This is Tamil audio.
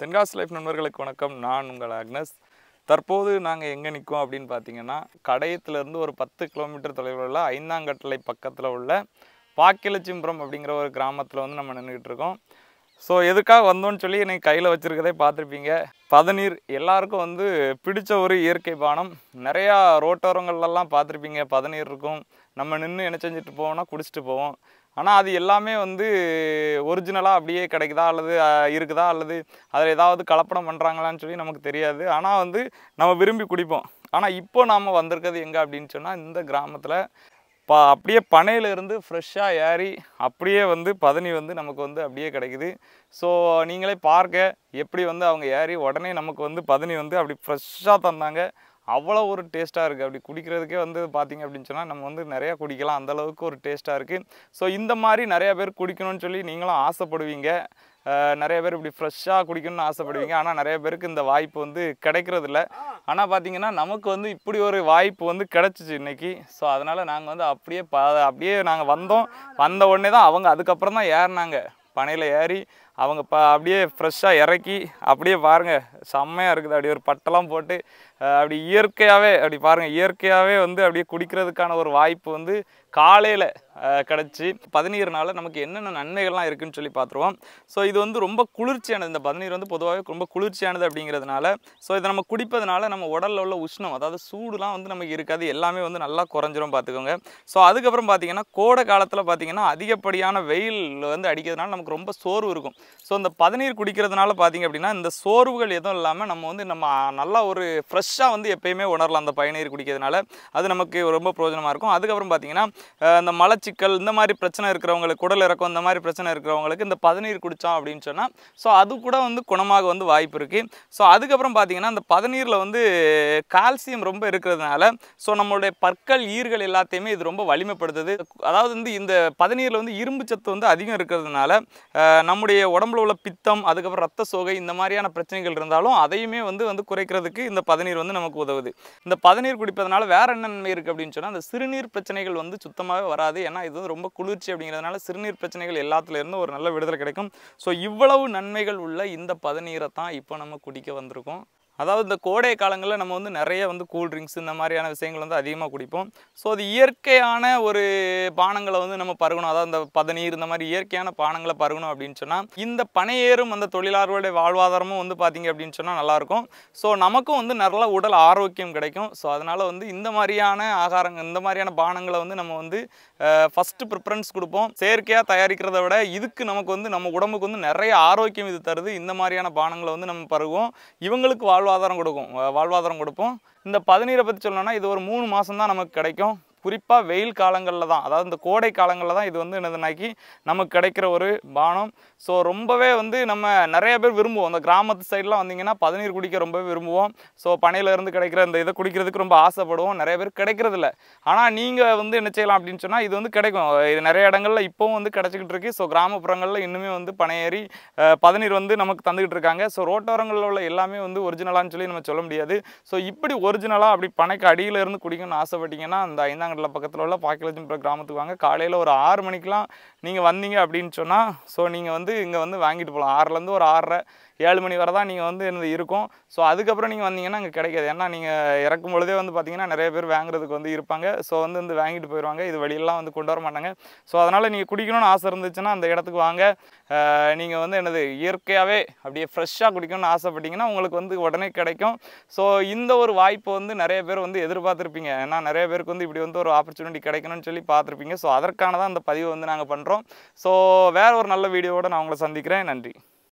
தென்காசி லைஃப் நண்பர்களுக்கு வணக்கம் நான் உங்கள் அக்னஸ் தற்போது நாங்கள் எங்கே நிற்கோம் அப்படின்னு பார்த்தீங்கன்னா கடையத்துலேருந்து ஒரு பத்து கிலோமீட்டர் தொலைவில் உள்ள ஐந்தாங்கட்டளை பக்கத்தில் உள்ள பாக்கிலச்சிம்பரம் அப்படிங்கிற ஒரு கிராமத்தில் வந்து நம்ம நின்றுக்கிட்டு இருக்கோம் ஸோ எதுக்காக வந்தோம்னு சொல்லி எனக்கு கையில் வச்சுருக்கதே பார்த்துருப்பீங்க பதநீர் எல்லாருக்கும் வந்து பிடிச்ச ஒரு இயற்கை பானம் நிறையா ரோட்டோரங்கள்லாம் பார்த்துருப்பீங்க பதநீர் இருக்கும் நம்ம நின்று என்ன செஞ்சுட்டு போவோம்னா குடிச்சிட்டு போவோம் ஆனால் அது எல்லாமே வந்து ஒரிஜினலாக அப்படியே கிடைக்குதா அல்லது அஹ், இருக்குதா அல்லது அதில் ஏதாவது கலப்படம் பண்ணுறாங்களான்னு சொல்லி நமக்கு தெரியாது ஆனால் வந்து நம்ம விரும்பி குடிப்போம் ஆனால் இப்போ நாம் வந்திருக்கிறது எங்கே அப்படின்னு சொன்னால் இந்த கிராமத்தில் பா அப்படியே பனையிலேருந்து ஃப்ரெஷ்ஷாக ஏறி அப்படியே வந்து பதனி வந்து நமக்கு வந்து அப்படியே கிடைக்குது ஸோ நீங்களே பார்க்க எப்படி வந்து அவங்க ஏறி உடனே நமக்கு வந்து பதனி வந்து அப்படி ஃப்ரெஷ்ஷாக தந்தாங்க அவ்வளோ ஒரு டேஸ்ட்டாக இருக்குது அப்படி குடிக்கிறதுக்கே வந்து பார்த்தீங்க அப்படின்னு சொன்னால் நம்ம வந்து நிறையா குடிக்கலாம் அந்த அளவுக்கு ஒரு டேஸ்ட்டாக இருக்குது ஸோ இந்த மாதிரி நிறைய பேர் குடிக்கணும்னு சொல்லி நீங்களும் ஆசைப்படுவீங்க அஹ் நிறைய பேர் இப்படி ஃப்ரெஷ்ஷாக குடிக்கணும்னு ஆசைப்படுவீங்க ஆனால் நிறைய பேருக்கு இந்த வாய்ப்பு வந்து கிடைக்கிறது இல்ல ஆனால் பார்த்தீங்கன்னா நமக்கு வந்து இப்படி ஒரு வாய்ப்பு வந்து கிடச்சிச்சு இன்னைக்கு ஸோ அதனால் நாங்கள் வந்து அப்படியே ப அப்படியே நாங்கள் வந்தோம் வந்த உடனே தான் அவங்க அதுக்கப்புறம் தான் ஏறினாங்க பனையில் ஏறி அவங்க ப அப்படியே ஃப்ரெஷ்ஷாக இறக்கி அப்படியே பாருங்கள் செம்மையாக இருக்குது அப்படியே ஒரு பட்டெல்லாம் போட்டு அஹ் அப்படி இயற்கையாகவே அப்படி பாருங்கள் இயற்கையாகவே வந்து அப்படியே குடிக்கிறதுக்கான ஒரு வாய்ப்பு வந்து காலையில் கிடச்சி பதநீர்னால நமக்கு என்னென்ன நன்மைகள்லாம் இருக்குன்னு சொல்லி பார்த்துருவோம் ஸோ இது வந்து ரொம்ப குளிர்ச்சியானது இந்த பதநீர் வந்து பொதுவாகவே ரொம்ப குளிர்ச்சியானது அப்படிங்கிறதுனால ஸோ இதை நம்ம குடிப்பதனால நம்ம உடலில் உள்ள உஷ்ணம் அதாவது சூடுலாம் வந்து நமக்கு இருக்காது எல்லாமே வந்து நல்லா குறைஞ்சிரும் பார்த்துக்கோங்க ஸோ அதுக்கப்புறம் பார்த்தீங்கன்னா கோடை காலத்தில் பார்த்தீங்கன்னா அதிகப்படியான வெயில் வந்து அடிக்கிறதுனால நமக்கு ரொம்ப சோர்வு இருக்கும் ஸோ இந்த பதநீர் குடிக்கிறதுனால பார்த்தீங்க அப்படின்னா இந்த சோர்வுகள் எதுவும் இல்லாமல் நம்ம வந்து நம்ம நல்லா ஒரு ஃப்ரெஷ்ஷாக வந்து எப்பயுமே உணரலாம் அந்த பதநீர் குடிக்கிறதுனால அது நமக்கு ரொம்ப பிரயோஜனமாக இருக்கும் அதுக்கப்புறம் பார்த்தீங்கன்னா அஹ் இந்த மலச்சிக்கல் இந்த மாதிரி பிரச்சனை இருக்கிறவங்களுக்கு குடல் இறக்கம் இந்த மாதிரி பிரச்சனை இருக்கிறவங்களுக்கு இந்த பதநீர் குடித்தோம் அப்படின்னு சொன்னால் ஸோ அது கூட வந்து குணமாக வந்து வாய்ப்பு இருக்குது ஸோ அதுக்கப்புறம் பார்த்தீங்கன்னா அந்த பதநீரில் வந்து கால்சியம் ரொம்ப இருக்கிறதுனால ஸோ நம்மளுடைய பற்கள் ஈர்கள் எல்லாத்தையுமே இது ரொம்ப வலிமைப்படுத்துது அதாவது வந்து இந்த பதநீரில் வந்து இரும்பு சத்து வந்து அதிகம் இருக்கிறதுனால அஹ் நம்முடைய உடம்புல உள்ள பித்தம் அதுக்கப்புறம் ரத்த சோகை இந்த மாதிரியான பிரச்சனைகள் இருந்தாலும் அதையுமே வந்து வந்து குறைக்கிறதுக்கு இந்த பதநீர் வந்து நமக்கு உதவுது இந்த பதநீர் குடிப்பதனால வேற என்ன நன்மை இருக்குது அப்படின்னு சொன்னால் அந்த சிறுநீர் பிரச்சனைகள் வந்து சுத்தமாகவே வராது ஏன்னா இது வந்து ரொம்ப குளிர்ச்சி அப்படிங்கிறதுனால சிறுநீர் பிரச்சனைகள் எல்லாத்துல இருந்தும் ஒரு நல்ல விடுதலை கிடைக்கும் ஸோ இவ்வளவு நன்மைகள் உள்ள இந்த பதநீரை தான் இப்போ நம்ம குடிக்க வந்திருக்கோம் அதாவது இந்த கோடை காலங்களில் நம்ம வந்து நிறைய வந்து கூல் ட்ரிங்க்ஸ் இந்த மாதிரியான விஷயங்கள் வந்து அதிகமாக குடிப்போம் ஸோ அது இயற்கையான ஒரு பானங்களை வந்து நம்ம பருகணும் அதாவது இந்த பதநீர் இந்த மாதிரி இயற்கையான பானங்களை பருகணும் அப்படின்னு சொன்னால் இந்த பனையேறும் அந்த தொழிலாளர்களுடைய வாழ்வாதாரமும் வந்து பார்த்தீங்க அப்படின்னு சொன்னால் நல்லாயிருக்கும் ஸோ நமக்கும் வந்து நல்ல உடல் ஆரோக்கியம் கிடைக்கும் ஸோ அதனால் வந்து இந்த மாதிரியான ஆகாரங்கள் இந்த மாதிரியான பானங்களை வந்து நம்ம வந்து ஃபஸ்ட்டு ப்ரிஃபரன்ஸ் கொடுப்போம் செயற்கையாக தயாரிக்கிறத விட இதுக்கு நமக்கு வந்து நம்ம உடம்புக்கு வந்து நிறைய ஆரோக்கியம் இது தருது இந்த மாதிரியான பானங்களை வந்து நம்ம பருகுவோம் இவங்களுக்கு வாழ்வாதாரம் கொடுக்கும் வா- வாழ்வாதாரம் கொடுப்போம் இந்த பதநீரை பற்றி சொல்லணும்னா இது ஒரு மூணு மாதம் தான் நமக்கு கிடைக்கும் குறிப்பாக வெயில் காலங்களில் தான் அதாவது இந்த கோடை காலங்களில் தான் இது வந்து என்னதுனாக்கி நமக்கு கிடைக்கிற ஒரு பானம் ஸோ ரொம்பவே வந்து நம்ம நிறைய பேர் விரும்புவோம் இந்த கிராமத்து சைட்லாம் வந்தீங்கன்னா பதநீர் குடிக்க ரொம்பவே விரும்புவோம் ஸோ பனையில இருந்து கிடைக்கிற இந்த இதை குடிக்கிறதுக்கு ரொம்ப ஆசைப்படுவோம் நிறைய பேர் கிடைக்கிறது இல்ல ஆனால் நீங்கள் வந்து என்ன செய்யலாம் அப்படின்னு சொன்னால் இது வந்து கிடைக்கும் இது நிறைய இடங்கள்ல இப்போவும் வந்து கிடைச்சிக்கிட்டு இருக்கு ஸோ கிராமப்புறங்களில் இன்னுமே வந்து பனையேறி அஹ், பதநீர் வந்து நமக்கு தந்துக்கிட்டு இருக்காங்க ஸோ ரோட்டோரங்களில் உள்ள எல்லாமே வந்து ஒரிஜினலான்னு சொல்லி நம்ம சொல்ல முடியாது ஸோ இப்படி ஒரிஜினலாக அப்படி பனைக்கு அடியில இருந்து குடிக்கணும்னு ஆசைப்பட்டீங்கன்னா அந்த ஐந்தாங்கடல பக்கத்தில் உள்ள பாக்கிலஜிம்புரம் கிராமத்துக்கு வாங்க காலையில் ஒரு ஆறு மணிக்கெலாம் நீங்கள் வந்தீங்க அப்படின்னு சொன்னால் ஸோ நீங்கள் வந்து இங்கே வந்து வாங்கிட்டு போகலாம் ஆறுலேருந்து ஒரு ஆறரை ஏழு மணி வரை தான் நீங்கள் வந்து இந்த இருக்கும் ஸோ அதுக்கப்புறம் நீங்கள் வந்தீங்கன்னா அங்கே கிடைக்காது ஏன்னா நீங்கள் இறக்கும் பொழுதே வந்து பார்த்தீங்கன்னா நிறைய பேர் வாங்குறதுக்கு வந்து இருப்பாங்க ஸோ வந்து வந்து வாங்கிட்டு போயிடுவாங்க இது வெளியெல்லாம் வந்து கொண்டு வர மாட்டாங்க ஸோ அதனால் நீங்கள் குடிக்கணும்னு ஆசை இருந்துச்சுன்னா அந்த இடத்துக்கு வாங்க நீங்கள் வந்து என்னது இயற்கையாகவே அப்படியே ஃப்ரெஷ்ஷாக குடிக்கணும்னு ஆசைப்பட்டீங்கன்னா உங்களுக்கு வந்து உடனே கிடைக்கும் ஸோ இந்த ஒரு வாய்ப்பை வந்து நிறைய பேர் வந்து எதிர்பார்த்துருப்பீங்க ஏன்னா நிறைய பேருக்கு வந்து இப்படி வந்து ஒரு ஆப்பர்ச்சுனிட்டி கிடைக்கணும்னு சொல்லி பார்த்துருப்பீங்க ஸோ அதற்கான தான் இந்த பதிவு வந்து நாங்கள் பண்ணுறோம் ஸோ வேற ஒரு நல்ல வீடியோவோட நான் உங்களை சந்திக்கிறேன் நன்றி